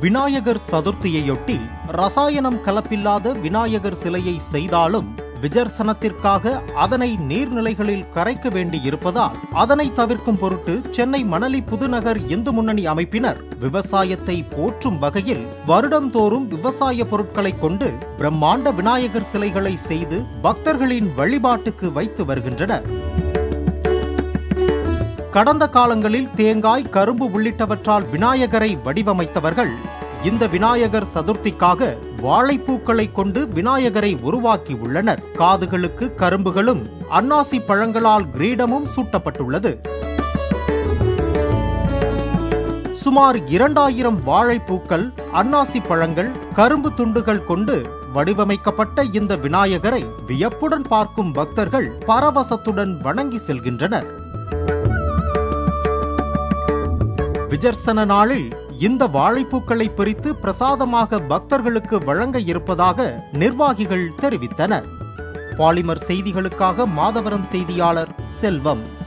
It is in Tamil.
விநாயகர் சதுர்த்தியையொட்டி ரசாயனம் கலப்பில்லாத விநாயகர் சிலையை செய்தாலும் விஜர்சனத்திற்காக அதனை நீர்நிலைகளில் கரைக்க வேண்டியிருப்பதால் அதனை தவிர்க்கும் பொருட்டு சென்னை மணலி புதுநகர் இந்து முன்னணி அமைப்பினர் விவசாயத்தை போற்றும் வகையில் வருடந்தோறும் விவசாய பொருட்களை கொண்டு பிரம்மாண்ட விநாயகர் சிலைகளை செய்து பக்தர்களின் வழிபாட்டுக்கு வைத்து வருகின்றனர் கடந்த காலங்களில் தேங்காய் கரும்பு உள்ளிட்டவற்றால் விநாயகரை வடிவமைத்தவர்கள் இந்த விநாயகர் சதுர்த்திக்காக வாழைப்பூக்களை கொண்டு விநாயகரை உருவாக்கி உள்ளனர் காதுகளுக்கு கரும்புகளும் அன்னாசி பழங்களால் கிரீடமும் சூட்டப்பட்டுள்ளது சுமார் இரண்டாயிரம் வாழைப்பூக்கள் அன்னாசி பழங்கள் கரும்பு துண்டுகள் கொண்டு வடிவமைக்கப்பட்ட இந்த விநாயகரை வியப்புடன் பார்க்கும் பக்தர்கள் பரவசத்துடன் வணங்கி செல்கின்றனர் விஜர்சன நாளில் இந்த வாழைப்பூக்களை பிரித்து பிரசாதமாக பக்தர்களுக்கு வழங்க இருப்பதாக நிர்வாகிகள் தெரிவித்தனர் பாலிமர் செய்திகளுக்காக மாதவரம் செய்தியாளர் செல்வம்